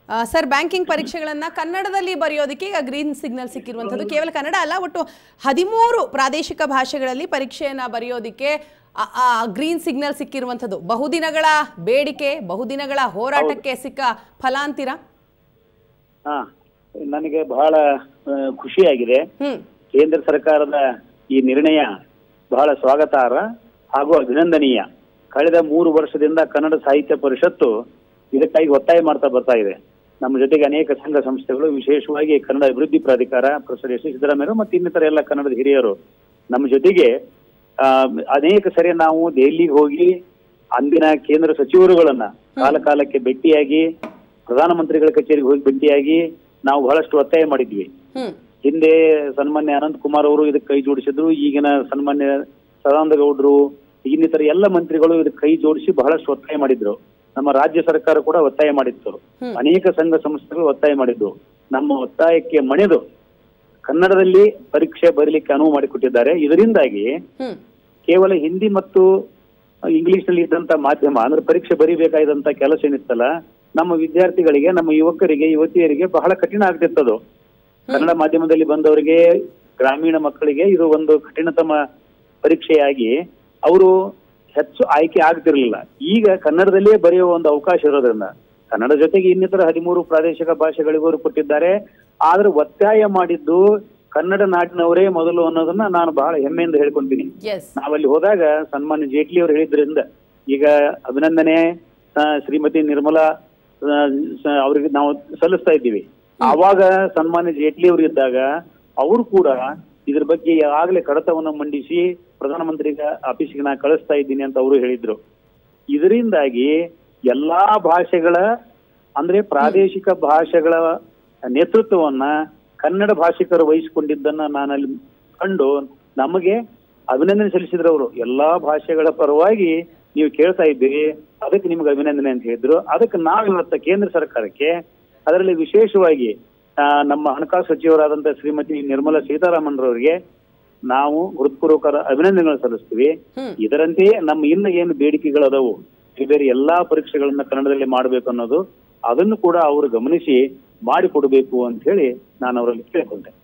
ಆ, sir banking ಪರೀಕ್ಷೆಗಳನ್ನ ಕನ್ನಡದಲ್ಲಿ ಬರೆಯೋದಕ್ಕೆ ಈಗ ಗ್ರೀನ್ ಸಿಗ್ನಲ್ ಸಿಕ್ಕಿರುವಂಥದ್ದು ಕೇವಲ ಕನ್ನಡ ಅಲ್ಲ ಒಟ್ಟು ಹದಿಮೂರು ಪ್ರಾದೇಶಿಕ ಭಾಷೆಗಳಲ್ಲಿ ಪರೀಕ್ಷೆಯನ್ನ ಬರೆಯೋದಕ್ಕೆ ಆ- ಆ ಗ್ರೀನ್ ಸಿಗ್ನಲ್ ಸಿಕ್ಕಿರುವಂಥದ್ದು ಬಹುದಿನಗಳ ಬೇಡಿಕೆ ಬಹುದಿನಗಳ ಹೋರಾಟಕ್ಕೆ ಸಿಕ್ಕ ಫಲ ಅಂತೀರಾ ಹಾ ನನಗೆ ಬಹಳ ಆ, ಖುಷಿಯಾಗಿದೆ ಹ್ಮ್ ಕೇಂದ್ರ ಸರ್ಕಾರದ ಈ ನಿರ್ಣಯ ಬಹಳ ಸ್ವಾಗತಾರ್ಹ ಹಾಗೂ ಅಭಿನಂದನೀಯ ಕಳೆದ ಮೂರು ವರ್ಷದಿಂದ ಕನ್ನಡ ಸಾಹಿತ್ಯ ಪರಿಷತ್ತು ಇದಕ್ಕಾಗಿ ಒತ್ತಾಯ ಮಾಡ್ತಾ ಬರ್ತಾ ಇದೆ ನಮ್ಮ ಜೊತೆಗೆ ಅನೇಕ ಸಂಘ ಸಂಸ್ಥೆಗಳು ವಿಶೇಷವಾಗಿ ಕನ್ನಡ ಅಭಿವೃದ್ಧಿ ಪ್ರಾಧಿಕಾರ ಪ್ರೊಫೆಸರ್ ಎಸ್ ಸಿದ್ದರಾಮಯ್ಯ ಮತ್ತು ಇನ್ನಿತರ ಎಲ್ಲ ಕನ್ನಡದ ಹಿರಿಯರು ನಮ್ಮ ಜೊತೆಗೆ ಆ, ಅನೇಕ ಸರಿ ನಾವು ದೆಹಲಿಗೆ ಹೋಗಿ ಅಂದಿನ ಕೇಂದ್ರ ಸಚಿವರುಗಳನ್ನ ಕಾಲ ಕಾಲಕ್ಕೆ ಭೇಟಿಯಾಗಿ ಪ್ರಧಾನಮಂತ್ರಿಗಳ ಕಚೇರಿಗೆ ಹೋಗಿ ಭೇಟಿಯಾಗಿ ನಾವು ಬಹಳಷ್ಟು ಒತ್ತಾಯ ಮಾಡಿದ್ವಿ ಹ್ಮ್ ಹಿಂದೆ ಸನ್ಮಾನ್ಯ ಅನಂತ್ ಕುಮಾರ್ ಅವರು ಇದಕ್ಕೆ ಕೈ ಜೋಡಿಸಿದ್ರು ಈಗಿನ ಸನ್ಮಾನ್ಯ ಸದಾನಂದ ಗೌಡ್ರು ಇನ್ನಿತರ ಎಲ್ಲ ಮಂತ್ರಿಗಳು ಇದಕ್ಕೆ ಕೈ ಜೋಡಿಸಿ ಬಹಳಷ್ಟು ಒತ್ತಾಯ ಮಾಡಿದ್ರು ನಮ್ಮ ರಾಜ್ಯ ಸರ್ಕಾರ ಕೂಡ ಒತ್ತಾಯ ಮಾಡಿತ್ತು ಹ್ಮ್. ಅನೇಕ ಸಂಘ ಸಂಸ್ಥೆಗಳು ಒತ್ತಾಯ ಮಾಡಿದ್ದು ನಮ್ಮ ಒತ್ತಾಯಕ್ಕೆ ಮಣಿದು ಕನ್ನಡದಲ್ಲಿ ಪರೀಕ್ಷೆ ಬರೀಲಿಕ್ಕೆ ಅನುವು ಮಾಡಿಕೊಟ್ಟಿದ್ದಾರೆ ಇದರಿಂದಾಗಿ ಹ್ಮ್ ಕೇವಲ ಹಿಂದಿ ಮತ್ತು ಇಂಗ್ಲಿಷ್ ನಲ್ಲಿ ಇದ್ದಂತ ಮಾಧ್ಯಮ ಅಂದ್ರೆ ಪರೀಕ್ಷೆ ಬರೀಬೇಕಾದಂತ ಕೆಲಸ ಏನಿತ್ತಲ್ಲ ನಮ್ಮ ವಿದ್ಯಾರ್ಥಿಗಳಿಗೆ ನಮ್ಮ ಯುವಕರಿಗೆ ಯುವತಿಯರಿಗೆ ಬಹಳ ಕಠಿಣ ಆಗ್ತಿತ್ತದು ಕನ್ನಡ ಮಾಧ್ಯಮದಲ್ಲಿ ಬಂದವರಿಗೆ ಗ್ರಾಮೀಣ ಮಕ್ಕಳಿಗೆ ಇದು ಒಂದು ಕಠಿಣತಮ ಪರೀಕ್ಷೆಯಾಗಿ ಅವರು ಹೆಚ್ಚು ಆಯ್ಕೆ ಆಗ್ತಿರ್ಲಿಲ್ಲ ಈಗ ಕನ್ನಡದಲ್ಲೇ ಬರೆಯುವ ಒಂದು ಅವಕಾಶ ಇರೋದ್ರಿಂದ ಕನ್ನಡ ಜೊತೆಗೆ ಇನ್ನಿತರ ಹದಿಮೂರು ಪ್ರಾದೇಶಿಕ ಭಾಷೆಗಳಿಗೂ ಅವರು ಕೊಟ್ಟಿದ್ದಾರೆ ಆದ್ರೆ ಒತ್ತಾಯ ಮಾಡಿದ್ದು ಕನ್ನಡ ನಾಡಿನವರೇ ಮೊದಲು ಅನ್ನೋದನ್ನ ನಾನು ಬಹಳ ಹೆಮ್ಮೆಯಿಂದ ಹೇಳ್ಕೊಂತೀನಿ ಎಸ್ ನಾವಲ್ಲಿ ಹೋದಾಗ ಸನ್ಮಾನ್ಯ ಜೇಟ್ಲಿ ಅವರು ಹೇಳಿದ್ರಿಂದ ಈಗ ಅಭಿನಂದನೆ ಆ, ಶ್ರೀಮತಿ ನಿರ್ಮಲಾ ಆ, ಸ- ಅವ್ರಿಗೆ ನಾವು ಸಲ್ಲಿಸ್ತಾ ಇದ್ದೀವಿ ಆವಾಗ ಸನ್ಮಾನ್ಯ ಜೇಟ್ಲಿ ಅವರು ಇದ್ದಾಗ ಅವರು ಕೂಡ ಇದ್ರ ಬಗ್ಗೆ ಈಗಾಗಲೇ ಕಡತವನ್ನು ಮಂಡಿಸಿ ಪ್ರಧಾನಮಂತ್ರಿಗ ಆಫೀಸಿಗೆ ನಾ ಕಳಿಸ್ತಾ ಇದ್ದೀನಿ ಅಂತ ಅವರು ಹೇಳಿದ್ರು ಇದರಿಂದಾಗಿ ಎಲ್ಲಾ ಭಾಷೆಗಳ ಅಂದ್ರೆ ಪ್ರಾದೇಶಿಕ ಭಾಷೆಗಳ ನೇತೃತ್ವವನ್ನ ಕನ್ನಡ ಭಾಷಿಕರು ವಹಿಸಿಕೊಂಡಿದ್ದನ್ನ ನಾನಲ್ಲಿ ಕಂಡು ನಮಗೆ ಅಭಿನಂದನೆ ಸಲ್ಲಿಸಿದ್ರು ಅವರು ಎಲ್ಲಾ ಭಾಷೆಗಳ ಪರವಾಗಿ ನೀವು ಕೇಳ್ತಾ ಇದ್ದೀರಿ ಅದಕ್ಕೆ ನಿಮ್ಗೆ ಅಭಿನಂದನೆ ಅಂತ ಹೇಳಿದ್ರು ಅದಕ್ಕೆ ನಾವು ಇವತ್ತು ಕೇಂದ್ರ ಸರ್ಕಾರಕ್ಕೆ ಅದರಲ್ಲಿ ವಿಶೇಷವಾಗಿ ಆ, ನಮ್ಮ ಹಣಕಾಸು ಸಚಿವರಾದಂತ ಶ್ರೀಮತಿ ನಿರ್ಮಲಾ ಸೀತಾರಾಮನ್ ರವರಿಗೆ ನಾವು ಹೃತ್ಪೂರ್ವಕ ಅಭಿನಂದನೆಗಳು ಸಲ್ಲಿಸ್ತೀವಿ ಹ್ಮ್. ಇದರಂತೆಯೇ ನಮ್ಮ ಇನ್ನು ಏನು ಬೇಡಿಕೆಗಳದವು ಬೇರೆ ಎಲ್ಲಾ ಪರೀಕ್ಷೆಗಳನ್ನ ಕನ್ನಡದಲ್ಲಿ ಮಾಡಬೇಕು ಅನ್ನೋದು ಅದನ್ನು ಕೂಡ ಅವರು ಗಮನಿಸಿ ಮಾಡಿಕೊಡ್ಬೇಕು ಅಂತ ಹೇಳಿ ನಾನು ಅವರಲ್ಲಿ ಕೇಳ್ಕೊಂಡೆ